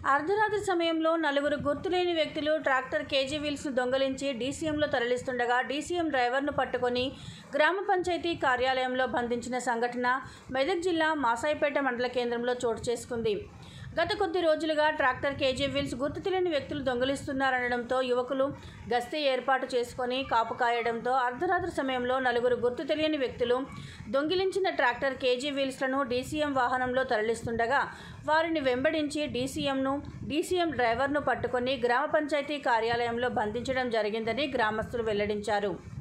అర్ధరాత్రి సమయంలో నలుగురు గుర్తులేని వ్యక్తులు ట్రాక్టర్ కేజీ వీల్స్ను దొంగలించి డీసీఎంలో తరలిస్తుండగా డీసీఎం డ్రైవర్ను పట్టుకొని గ్రామ పంచాయతీ కార్యాలయంలో బంధించిన సంఘటన మెదక్ జిల్లా మాసాయిపేట మండల కేంద్రంలో చోటు చేసుకుంది గత కొద్ది రోజులుగా ట్రాక్టర్ కేజీ వీల్స్ గుర్తు తెలియని వ్యక్తులు దొంగిలిస్తున్నారనడంతో యువకులు గస్తీ ఏర్పాటు చేసుకొని కాపు కాయడంతో అర్ధరాత్రి సమయంలో నలుగురు గుర్తు తెలియని వ్యక్తులు దొంగిలించిన ట్రాక్టర్ కేజీ వీల్స్లను డీసీఎం వాహనంలో తరలిస్తుండగా వారిని వెంబడించి డీసీఎంను డీసీఎం డ్రైవర్ను పట్టుకొని గ్రామ పంచాయతీ కార్యాలయంలో బంధించడం జరిగిందని గ్రామస్తులు వెల్లడించారు